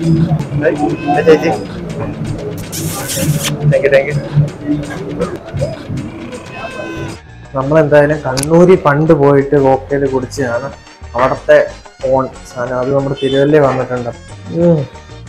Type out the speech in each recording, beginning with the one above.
ചേച്ചി thank you thank U നമ്മളെന്തായാലും കണ്ണൂരി പണ്ട് പോയിട്ട് കോക്കയിൽ കുടിച്ചതാണ് അവിടുത്തെ ഓൺ സാധനം അത് നമ്മുടെ തിരുവല്ലയിൽ വന്നിട്ടുണ്ട് ഉം.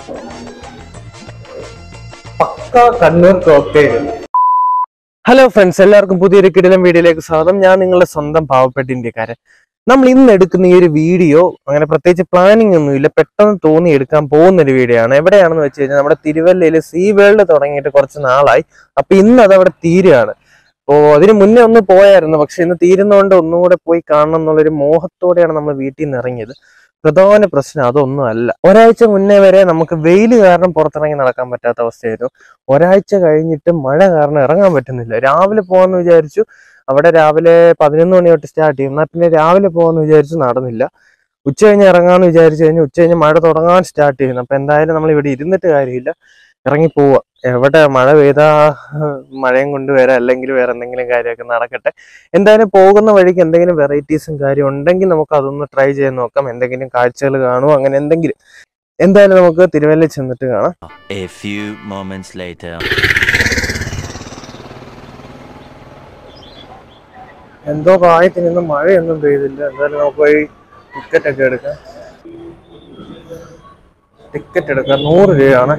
പക്ക കണ്ണൂർ കോക്കയിൽ ഹലോ ഫ്രണ്ട്സ് എല്ലാവർക്കും പുതിയൊരു കിടിലം വീഡിയോയിലേക്ക് സ്വാഗതം ഞാൻ നിങ്ങളുടെ സ്വന്തം പാവപ്പെട്ട ഇന്ത്യക്കാരൻ നമ്മൾ ഇന്ന് എടുക്കുന്ന ഈ ഒരു വീഡിയോ അങ്ങനെ പ്രത്യേകിച്ച് പ്ലാനിങ് ഒന്നുമില്ല പെട്ടെന്ന് തോന്നി എടുക്കാൻ പോകുന്ന ഒരു വീഡിയോ ആണ് എവിടെയാണെന്ന് വെച്ച് കഴിഞ്ഞാൽ നമ്മുടെ തിരുവല്ലയിൽ സീ വേൾഡ് തുടങ്ങിയിട്ട് കുറച്ച് നാളായി അപ്പൊ ഇന്ന് അത് അവിടെ തീരുകയാണ് അപ്പോ അതിന് മുന്നേ ഒന്ന് പോയായിരുന്നു പക്ഷെ ഇന്ന് തീരുന്നതുകൊണ്ട് ഒന്നുകൂടെ പോയി കാണണം എന്നുള്ളൊരു മോഹത്തോടെയാണ് നമ്മൾ വീട്ടിൽ നിന്ന് ഇറങ്ങിയത് പ്രധാന പ്രശ്നം അതൊന്നും അല്ല ഒരാഴ്ച മുന്നേ വരെ നമുക്ക് വെയിൽ കാരണം പുറത്തിറങ്ങി നടക്കാൻ പറ്റാത്ത അവസ്ഥയായിരുന്നു ഒരാഴ്ച കഴിഞ്ഞിട്ട് മഴ കാരണം ഇറങ്ങാൻ പറ്റുന്നില്ല രാവിലെ പോകാന്ന് വിചാരിച്ചു അവിടെ രാവിലെ പതിനൊന്ന് മണി തൊട്ട് സ്റ്റാർട്ട് ചെയ്യും എന്നാൽ പിന്നെ രാവിലെ പോകാന്ന് വിചാരിച്ചു നടന്നില്ല ഉച്ച കഴിഞ്ഞ് ഇറങ്ങാന്ന് വിചാരിച്ചു കഴിഞ്ഞ് ഉച്ച കഴിഞ്ഞ് മഴ തുടങ്ങാൻ സ്റ്റാർട്ട് ചെയ്യുന്നു അപ്പൊ എന്തായാലും നമ്മൾ ഇവിടെ ഇരുന്നിട്ട് കാര്യമില്ല ഇറങ്ങി പോവാ എവിടെ മഴ പെയ്താ മഴയും കൊണ്ട് വരാം അല്ലെങ്കിൽ വേറെ എന്തെങ്കിലും കാര്യമൊക്കെ നടക്കട്ടെ എന്തായാലും പോകുന്ന വഴിക്ക് എന്തെങ്കിലും വെറൈറ്റീസും കാര്യം ഉണ്ടെങ്കിൽ നമുക്ക് അതൊന്ന് ട്രൈ ചെയ്ത് നോക്കാം എന്തെങ്കിലും കാഴ്ചകൾ കാണുമോ അങ്ങനെ എന്തെങ്കിലും എന്തായാലും നമുക്ക് തിരുവല്ല ചെന്നിട്ട് കാണാം A few moments later. എന്തോ പ്രായത്തിന് ഇന്ന് മഴയൊന്നും പെയ്തില്ല എന്തായാലും നമുക്ക് പോയി ടിക്കറ്റ് ഒക്കെ എടുക്കാം ടിക്കറ്റ് എടുക്കാം നൂറ് രൂപയാണ്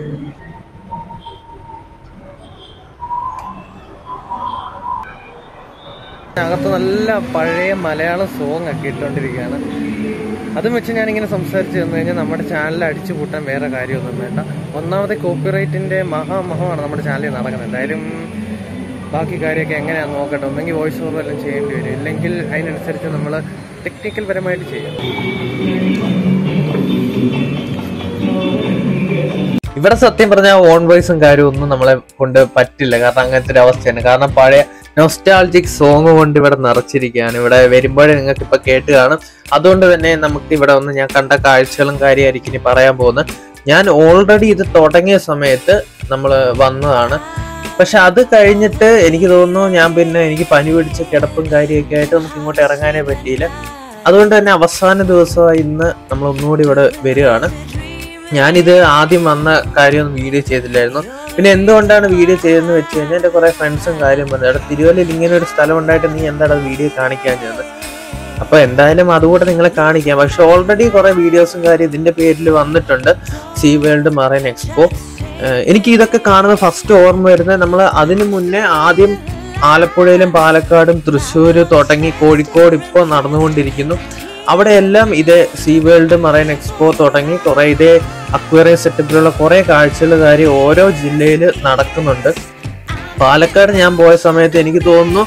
അകത്ത് നല്ല പഴയ മലയാളം സോങ് ഒക്കെ ഇട്ടുകൊണ്ടിരിക്കുകയാണ് അതും വെച്ച് ഞാനിങ്ങനെ സംസാരിച്ച് തന്നു കഴിഞ്ഞാൽ നമ്മുടെ ചാനൽ അടിച്ചു പൂട്ടാൻ വേറെ കാര്യമൊന്നും വേണ്ട ഒന്നാമത്തെ കോപ്പിറൈറ്റിന്റെ മഹാമഹമാണ് നമ്മുടെ ചാനലിൽ നടക്കുന്നത് എന്തായാലും ബാക്കി കാര്യമൊക്കെ എങ്ങനെയാണെന്ന് നോക്കട്ടെ ഒന്നെങ്കിൽ വോയിസ് ഓവർ എല്ലാം ചെയ്യേണ്ടി വരും ഇല്ലെങ്കിൽ അതിനനുസരിച്ച് നമ്മൾ ടെക്നിക്കൽ പരമായിട്ട് ചെയ്യാം ഇവിടെ സത്യം പറഞ്ഞാൽ ഓൺ വോയിസും കാര്യവും ഒന്നും നമ്മളെ കൊണ്ട് പറ്റില്ല കാരണം അങ്ങനത്തെ ഒരു അവസ്ഥയാണ് കാരണം പഴയ നൊസ്റ്റാൾജിക് സോങ് കൊണ്ട് ഇവിടെ നിറച്ചിരിക്കുകയാണ് ഇവിടെ വരുമ്പോഴേ നിങ്ങൾക്ക് ഇപ്പൊ കേട്ട് കാണും അതുകൊണ്ട് തന്നെ നമുക്ക് ഇവിടെ ഒന്ന് ഞാൻ കണ്ട കാഴ്ചകളും കാര്യമായിരിക്കും ഇനി പറയാൻ പോകുന്നത് ഞാൻ ഓൾറെഡി ഇത് തുടങ്ങിയ സമയത്ത് നമ്മൾ വന്നതാണ് പക്ഷെ അത് കഴിഞ്ഞിട്ട് എനിക്ക് തോന്നുന്നു ഞാൻ പിന്നെ എനിക്ക് പനി പിടിച്ച കിടപ്പും കാര്യമൊക്കെ ആയിട്ട് നമുക്ക് ഇങ്ങോട്ട് ഇറങ്ങാനേ പറ്റിയില്ല അതുകൊണ്ട് തന്നെ അവസാന ദിവസമായി ഇന്ന് നമ്മൾ ഒന്നുകൂടി ഇവിടെ വരികയാണ് ഞാനിത് ആദ്യം വന്ന കാര്യമൊന്നും വീഡിയോ ചെയ്തില്ലായിരുന്നു പിന്നെ എന്തുകൊണ്ടാണ് വീഡിയോ ചെയ്തതെന്ന് വെച്ച് കഴിഞ്ഞാൽ എൻ്റെ കുറേ ഫ്രണ്ട്സും കാര്യം പറഞ്ഞു അവിടെ തിരുവല്ലയിൽ ഇങ്ങനെ ഒരു സ്ഥലം ഉണ്ടായിട്ട് നീ എന്താണ് വീഡിയോ കാണിക്കാൻ ചെയ്തത് അപ്പൊ എന്തായാലും അതുകൂടെ നിങ്ങളെ കാണിക്കാം പക്ഷെ ഓൾറെഡി കുറെ വീഡിയോസും കാര്യം ഇതിന്റെ പേരിൽ വന്നിട്ടുണ്ട് സീ വേൾഡ് മറൈൻ എക്സ്പോ ഏഹ് എനിക്ക് ഇതൊക്കെ കാണുന്ന ഫസ്റ്റ് ഓർമ്മ വരുന്നത് നമ്മൾ അതിനു മുന്നേ ആദ്യം ആലപ്പുഴയിലും പാലക്കാടും തൃശ്ശൂർ തുടങ്ങി കോഴിക്കോട് ഇപ്പോൾ നടന്നുകൊണ്ടിരിക്കുന്നു അവിടെയെല്ലാം ഇതേ സീ വേൾഡ് മറൈൻ എക്സ്പോ തുടങ്ങി കുറെ ഇതേ അക്വേറിയം സെറ്റപ്പിലുള്ള കുറെ കാഴ്ചകൾ കാര്യം ഓരോ ജില്ലയിൽ നടക്കുന്നുണ്ട് പാലക്കാട് ഞാൻ പോയ സമയത്ത് എനിക്ക് തോന്നുന്നു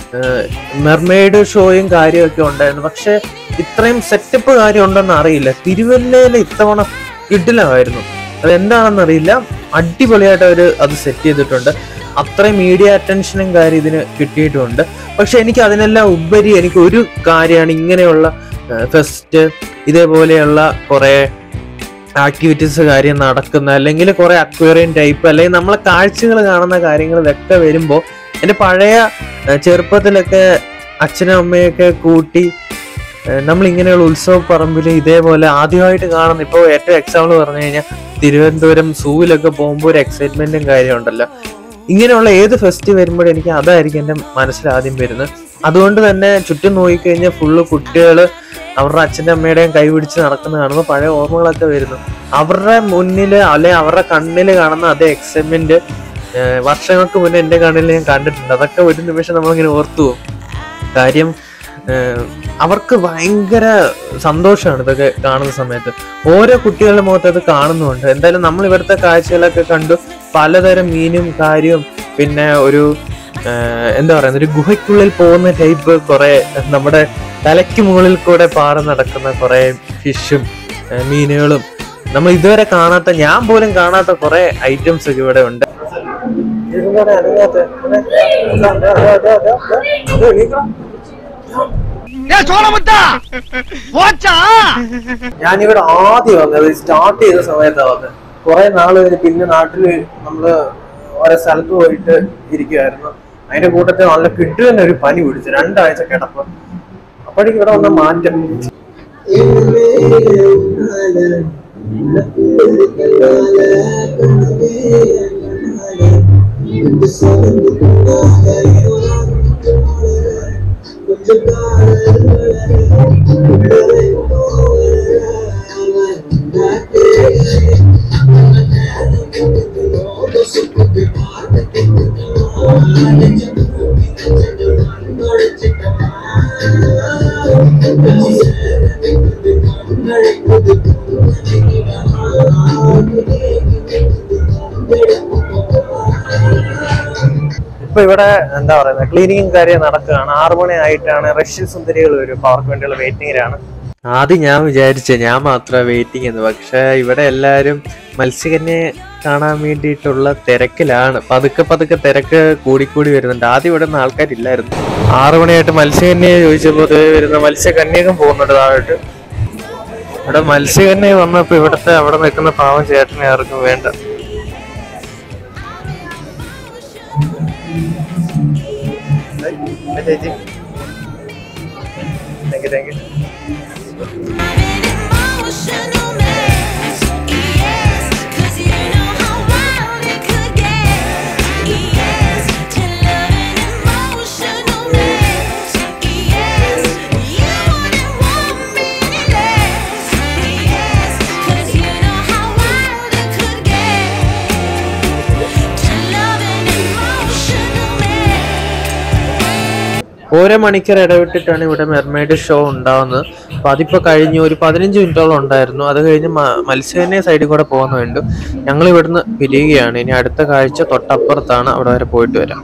മെർമെയ്ഡ് ഷോയും കാര്യമൊക്കെ ഉണ്ടായിരുന്നു പക്ഷെ ഇത്രയും സെറ്റപ്പ് കാര്യം ഉണ്ടെന്ന് അറിയില്ല തിരുവല്ലയിൽ ഇത്തവണ കിടിലമായിരുന്നു അതെന്താണെന്ന് അറിയില്ല അടിപൊളിയായിട്ട് അവർ അത് സെറ്റ് ചെയ്തിട്ടുണ്ട് അത്രയും മീഡിയ അറ്റൻഷനും കാര്യം ഇതിന് കിട്ടിയിട്ടുമുണ്ട് പക്ഷെ എനിക്ക് അതിനെല്ലാം ഉപരി എനിക്ക് ഒരു കാര്യമാണ് ഇങ്ങനെയുള്ള ഫെസ്റ്റ് ഇതേപോലെയുള്ള കുറെ ആക്ടിവിറ്റീസ് കാര്യം നടക്കുന്ന അല്ലെങ്കിൽ കുറെ അക്വേറിയം ടൈപ്പ് അല്ലെങ്കിൽ നമ്മളെ കാഴ്ചകൾ കാണുന്ന കാര്യങ്ങൾ ഇതൊക്കെ വരുമ്പോൾ എൻ്റെ പഴയ ഏഹ്, ചെറുപ്പത്തിലൊക്കെ അച്ഛനും അമ്മയൊക്കെ കൂട്ടി ഏഹ്, നമ്മൾ ഇങ്ങനെയുള്ള ഉത്സവ പറമ്പിൽ ഇതേപോലെ ആദ്യമായിട്ട് കാണുന്ന ഇപ്പോൾ ഏറ്റവും എക്സാമ്പിൾ പറഞ്ഞു കഴിഞ്ഞാൽ തിരുവനന്തപുരം സൂവിലൊക്കെ പോകുമ്പോൾ ഒരു എക്സൈറ്റ്മെന്റും കാര്യമുണ്ടല്ലോ ഇങ്ങനെയുള്ള ഏത് ഫെസ്റ്റ് വരുമ്പോഴും എനിക്ക് അതായിരിക്കും എൻ്റെ മനസ്സിൽ ആദ്യം വരുന്നത് അതുകൊണ്ട് തന്നെ ചുറ്റും നോക്കിക്കഴിഞ്ഞാൽ ഫുള്ള് കുട്ടികൾ അവരുടെ അച്ഛൻ്റെ അമ്മയുടെയും കൈ പിടിച്ച് നടക്കുന്ന കാണുമ്പോൾ പഴയ ഓർമ്മകളൊക്കെ വരുന്നു അവരുടെ മുന്നിൽ അല്ലെ അവരുടെ കണ്ണിൽ കാണുന്ന അതേ എക്സൈറ്റ്മെന്റ് വർഷങ്ങൾക്ക് മുന്നേ എൻ്റെ കണ്ണിൽ ഞാൻ കണ്ടിട്ടുണ്ട് അതൊക്കെ ഒരു നിമിഷം നമ്മളിങ്ങനെ ഓർത്തു പോകും കാര്യം ഏഹ്, അവർക്ക് ഭയങ്കര സന്തോഷമാണ് ഇതൊക്കെ കാണുന്ന സമയത്ത് ഓരോ കുട്ടികളുടെ മുഖത്ത് അത് കാണുന്നുണ്ട് എന്തായാലും നമ്മൾ ഇവിടുത്തെ കാഴ്ചകളൊക്കെ കണ്ടു പലതരം മീനും കാര്യവും പിന്നെ ഒരു ഏഹ്, എന്താ പറയുന്നത് ഒരു ഗുഹയ്ക്കുള്ളിൽ പോകുന്ന ടൈപ്പ് കുറെ നമ്മുടെ തലയ്ക്ക് മുകളിൽ കൂടെ പാറ നടക്കുന്ന കുറെ ഫിഷും മീനുകളും നമ്മൾ ഇതുവരെ കാണാത്ത ഞാൻ പോലും കാണാത്ത കുറെ ഐറ്റംസ് ഒക്കെ ഇവിടെ ഉണ്ട് ഞാനിവിടെ ആദ്യം വന്നത് സ്റ്റാർട്ട് ചെയ്ത സമയത്താണ് വന്നത് കുറെ നാള് കഴിഞ്ഞ് പിന്നെ നാട്ടില് നമ്മള് ഓരോ സ്ഥലത്ത് പോയിട്ട് ഇരിക്കുമായിരുന്നു അതിന്റെ കൂട്ടത്തിൽ നല്ല കിട്ടുന്ന ഒരു പനി പിടിച്ചു രണ്ടാഴ്ച കിടപ്പ് അപ്പോഴേക്കും ഇവിടെ വന്ന മാറ്റം ഇപ്പൊ ഇവിടെ എന്താ പറയുന്നത് ക്ലീനിങ്ങും കാര്യം നടക്കുകയാണ് ആറു മണി ആയിട്ടാണ് റഷ്യൻ സുന്ദരികൾ വരും അപ്പൊ അവർക്ക് വേണ്ടിയുള്ള വെയിറ്റിംഗിലാണ് ആദ്യം ഞാൻ വിചാരിച്ചു ഞാൻ മാത്രമേ വെയിറ്റിംഗ് എന്ന് പക്ഷെ ഇവിടെ എല്ലാവരും മത്സ്യകന്യെ കാണാൻ വേണ്ടിയിട്ടുള്ള തിരക്കിലാണ് പതുക്കെ പതുക്കെ തിരക്ക് കൂടിക്കൂടി വരുന്നുണ്ട് ആദ്യം ഇവിടെ നിന്ന് ആൾക്കാരില്ലായിരുന്നു ആറു മണിയായിട്ട് മത്സ്യകന്യെ ചോദിച്ചപ്പോൾ ദേ വരുന്ന മത്സ്യകന്യകം പോകുന്നുണ്ട് താഴോട്ട് ഇവിടെ മത്സ്യകന്യ വന്നപ്പോ ഇവിടുത്തെ അവിടെ നിൽക്കുന്ന പാവം ചേട്ടനെ ആർക്കും വേണ്ട ചേച്ചി thank you thank you emotional mess, yes, 'cause you know how wild it could get, yes. To love an emotional mess, yes. You wouldn't want me any less, yes, 'cause you know how wild it could get. To love an emotional mess. ഓരോ മണിക്കൂർ ഇടവിട്ടിട്ടാണ് ഇവിടെ mermaid show ഉണ്ടാവുന്നത് അപ്പൊ അതിപ്പോ കഴിഞ്ഞു ഒരു പതിനഞ്ച് മിനിറ്റോളം ഉണ്ടായിരുന്നു അത് കഴിഞ്ഞ് മ- മത്സ്യകന്യ സൈഡിൽ കൂടെ പോകുന്നുണ്ട് ഞങ്ങൾ ഇവിടുന്ന് പിരിയുകയാണ് ഇനി അടുത്ത കാഴ്ച തൊട്ടപ്പുറത്താണ് അവിടെ വരെ പോയിട്ട് വരാം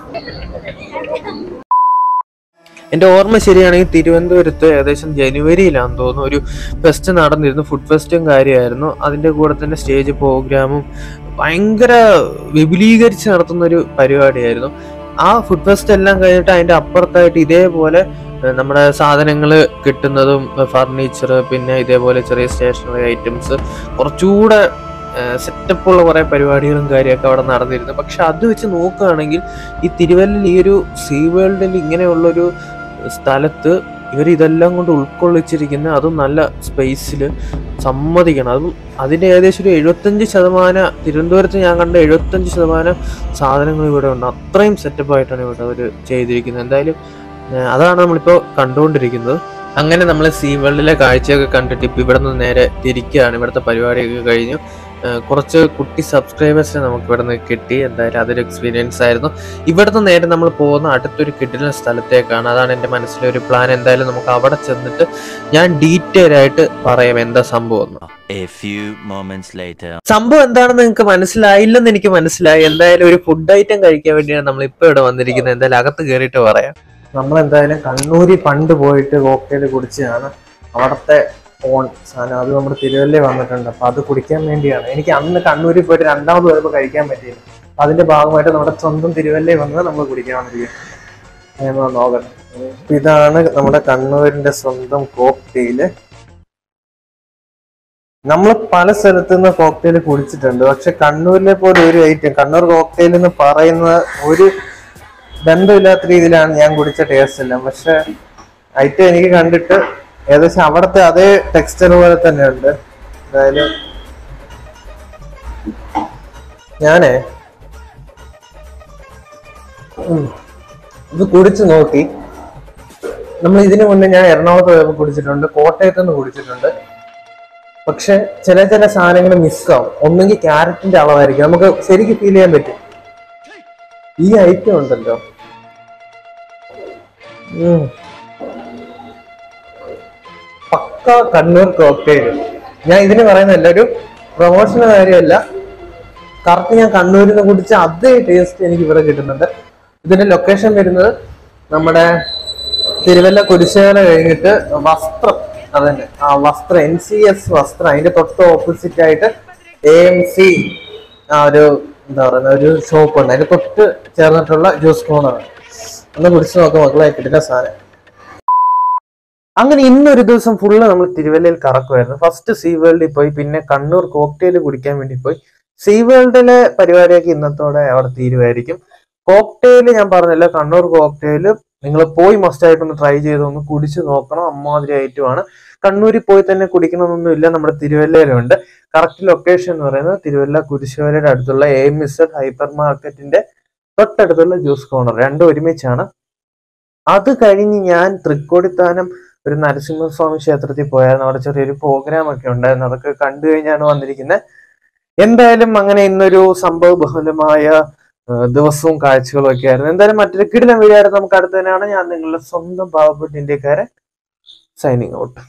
എന്റെ ഓർമ്മ ശരിയാണെങ്കിൽ തിരുവനന്തപുരത്ത് ഏകദേശം ജനുവരിയിലാണെന്ന് തോന്നുന്നു ഒരു ഫെസ്റ്റ് നടന്നിരുന്നു ഫുഡ് ഫെസ്റ്റും കാര്യമായിരുന്നു അതിന്റെ കൂടെ തന്നെ സ്റ്റേജ് പ്രോഗ്രാമും ഭയങ്കര വിപുലീകരിച്ച് നടത്തുന്ന ഒരു പരിപാടിയായിരുന്നു ആ ഫുഡ് ഫെസ്റ്റ് എല്ലാം കഴിഞ്ഞിട്ട് അതിന്റെ അപ്പുറത്തായിട്ട് ഇതേപോലെ ഏഹ്, നമ്മുടെ സാധനങ്ങൾ കിട്ടുന്നതും ഫർണിച്ചർ പിന്നെ ഇതേപോലെ ചെറിയ സ്റ്റേഷനറി ഐറ്റംസ് കുറച്ചുകൂടെ സെറ്റപ്പ് ഉള്ള കുറെ പരിപാടികളും കാര്യമൊക്കെ അവിടെ നടന്നിരുന്നു പക്ഷെ അത് വെച്ച് നോക്കുകയാണെങ്കിൽ ഈ തിരുവല്ലയിൽ ഈ ഒരു സീ വേൾഡിൽ ഇങ്ങനെയുള്ളൊരു സ്ഥലത്ത് ഇവർ ഇതെല്ലാം കൊണ്ട് ഉൾക്കൊള്ളിച്ചിരിക്കുന്ന അതും നല്ല സ്പേസിൽ സമ്മതിക്കണം അതും അതിന്റെ ഏകദേശം ഒരു എഴുപത്തഞ്ച് ശതമാനം തിരുവനന്തപുരത്ത് ഞാൻ കണ്ട എഴുപത്തഞ്ച് ശതമാനം സാധനങ്ങൾ ഇവിടെ ഉണ്ട് അത്രയും സെറ്റപ്പ് ആയിട്ടാണ് ഇവിടെ അവർ ചെയ്തിരിക്കുന്നത് എന്തായാലും ഏഹ് അതാണ് നമ്മളിപ്പോൾ കണ്ടുകൊണ്ടിരിക്കുന്നത് അങ്ങനെ നമ്മൾ സീ വേൾഡിലെ കാഴ്ചയൊക്കെ കണ്ടിട്ട് ഇപ്പം ഇവിടെ നിന്ന് നേരെ തിരിക്കുകയാണ് ഇവിടുത്തെ പരിപാടിയൊക്കെ കഴിഞ്ഞു ഏഹ് കുറച്ച് കുട്ടി സബ്സ്ക്രൈബേഴ്സിനെ നമുക്ക് ഇവിടെ നിന്ന് കിട്ടി എന്തായാലും അതൊരു എക്സ്പീരിയൻസ് ആയിരുന്നു ഇവിടുന്ന് നേരെ നമ്മൾ പോകുന്ന അടുത്തൊരു കിടിലൻ സ്ഥലത്തേക്കാണ് അതാണ് എൻ്റെ മനസ്സിലെ ഒരു പ്ലാൻ എന്തായാലും നമുക്ക് അവിടെ ചെന്നിട്ട് ഞാൻ ഡീറ്റെയിൽ ആയിട്ട് പറയാം എന്താ സംഭവം എന്ന് A few moments later. സംഭവം എന്താണെന്ന് നിങ്ങൾക്ക് മനസ്സിലായില്ലെന്ന് എനിക്ക് മനസ്സിലായി എന്തായാലും ഒരു ഫുഡ് ഐറ്റം കഴിക്കാൻ വേണ്ടിയാണ് നമ്മൾ ഇപ്പൊ ഇവിടെ വന്നിരിക്കുന്നത് എന്തായാലും അകത്ത് കയറിയിട്ട് പറയാം നമ്മൾ എന്തായാലും കണ്ണൂരി പണ്ട് പോയിട്ട് കോക്ടെയിൽ കുടിച്ചതാണ് അവിടുത്തെ ഓൺ സാധനം അത് നമ്മുടെ തിരുവല്ലേ വന്നിട്ടുണ്ട് അപ്പൊ അത് കുടിക്കാൻ വേണ്ടിയാണ് എനിക്ക് അന്ന് കണ്ണൂരിൽ പോയിട്ട് രണ്ടാമത് വരുമ്പോൾ കഴിക്കാൻ പറ്റിയില്ല അപ്പൊ അതിന്റെ ഭാഗമായിട്ട് നമ്മുടെ സ്വന്തം തിരുവല്ലേ വന്ന് നമ്മൾ കുടിക്കാൻ വന്നിരിക്കും ഞാൻ നോക്കട്ടെ അപ്പൊ ഇതാണ് നമ്മുടെ കണ്ണൂരിന്റെ സ്വന്തം കോക്ടെയില് നമ്മൾ പല സ്ഥലത്തു നിന്ന് കോക്ടെയിൽ കുടിച്ചിട്ടുണ്ട് പക്ഷെ കണ്ണൂരിലെ പോലെ ഒരു ഐറ്റം കണ്ണൂർ കോക്ടെയിൽ എന്ന് പറയുന്ന ഒരു ബന്ധമില്ലാത്ത രീതിയിലാണ് ഞാൻ കുടിച്ച ടേസ്റ്റ് എല്ലാം പക്ഷെ ഐറ്റം എനിക്ക് കണ്ടിട്ട് ഏകദേശം അവിടുത്തെ അതേ ടെക്സ്ചർ പോലെ തന്നെ ഉണ്ട് എന്തായാലും ഞാനേ ഉം, ഇത് കുടിച്ചു നോക്കി നമ്മൾ ഇതിനു മുന്നേ ഞാൻ എറണാകുളത്ത് പോയപ്പോൾ കുടിച്ചിട്ടുണ്ട് കോട്ടയത്ത് നിന്ന് കുടിച്ചിട്ടുണ്ട് പക്ഷെ ചില ചില സാധനങ്ങൾ മിസ്സാവും ഒന്നെങ്കിൽ ക്യാരറ്റിന്റെ അളവായിരിക്കും നമുക്ക് ശരിക്കും ഫീൽ ചെയ്യാൻ പറ്റും ഈ ഐറ്റം ഉണ്ടല്ലോ ഉം. പക്ക കണ്ണൂർ കോക്ടെയിൽ ഞാൻ ഇതിന് പറയുന്നതല്ല ഒരു പ്രൊമോഷന് കാര്യമല്ല കറക്റ്റ് ഞാൻ കണ്ണൂരിൽ നിന്ന് കുടിച്ച അതേ ടേസ്റ്റ് എനിക്ക് ഇവിടെ കിട്ടുന്നുണ്ട് ഇതിന്റെ ലൊക്കേഷൻ വരുന്നത് നമ്മുടെ തിരുവല്ല കുരിശേല കഴിഞ്ഞിട്ട് വസ്ത്രം അതന്നെ ആ വസ്ത്രം എൻ സി എസ് വസ്ത്രം അതിന്റെ തൊട്ട് ഓപ്പോസിറ്റ് ആയിട്ട് എ എം സി ആ ഒരു എന്താ പറയുന്ന ഒരു ഷോപ്പ് ഉണ്ട് അതിന്റെ തൊട്ട് ചേർന്നിട്ടുള്ള ജ്യൂസ് കോണാണ് ഒന്ന് കുടിച്ച് നോക്കാം മക്കളെ കിട്ടുന്ന സാധനം അങ്ങനെ ഇന്നൊരു ദിവസം ഫുള്ള് നമ്മൾ തിരുവല്ലയിൽ കറക്കുമായിരുന്നു ഫസ്റ്റ് സീ വേൾഡിൽ പോയി പിന്നെ കണ്ണൂർ കോക്ടെയിൽ കുടിക്കാൻ വേണ്ടി പോയി സീ വേൾഡിലെ പരിപാടിയൊക്കെ ഇന്നത്തോടെ അവിടെ തീരുമായിരിക്കും കോക്ടെയിൽ ഞാൻ പറഞ്ഞല്ലോ കണ്ണൂർ കോക്ടെയിൽ നിങ്ങൾ പോയി മസ്റ്റ് ആയിട്ടൊന്ന് ട്രൈ ചെയ്തൊന്ന് കുടിച്ച് നോക്കണം അമ്മാതിരി ഐറ്റമാണ് കണ്ണൂരിൽ പോയി തന്നെ കുടിക്കണമെന്നൊന്നും ഇല്ല നമ്മുടെ തിരുവല്ലയിലുണ്ട് കറക്റ്റ് ലൊക്കേഷൻ എന്ന് പറയുന്നത് തിരുവല്ല കുരിശുവലയുടെ അടുത്തുള്ള എ മിസഡ് ഹൈപ്പർ മാർക്കറ്റിന്റെ തൊട്ടടുത്തുള്ള ജ്യൂസ് കോർണർ രണ്ടും ഒരുമിച്ചാണ് അത് കഴിഞ്ഞ് ഞാൻ തൃക്കോടിത്താനം ഒരു നരസിംഹസ്വാമി ക്ഷേത്രത്തിൽ പോയായിരുന്നു അവിടെ ചെറിയൊരു പ്രോഗ്രാം ഒക്കെ ഉണ്ടായിരുന്നു അതൊക്കെ കണ്ടു കഴിഞ്ഞാണ് വന്നിരിക്കുന്നത് എന്തായാലും അങ്ങനെ ഇന്നൊരു സംഭവ ബഹുലമായ ആ, ദിവസവും കാഴ്ചകളും ഒക്കെ ആയിരുന്നു എന്തായാലും മറ്റൊരു കിടിലം വീഡിയോ ആയിരുന്നു നമുക്ക് അടുത്ത് തന്നെയാണ് ഞാൻ നിങ്ങളുടെ സ്വന്തം പാവപ്പെട്ട ഇന്ത്യക്കാരൻ സൈനിങ് ഔട്ട്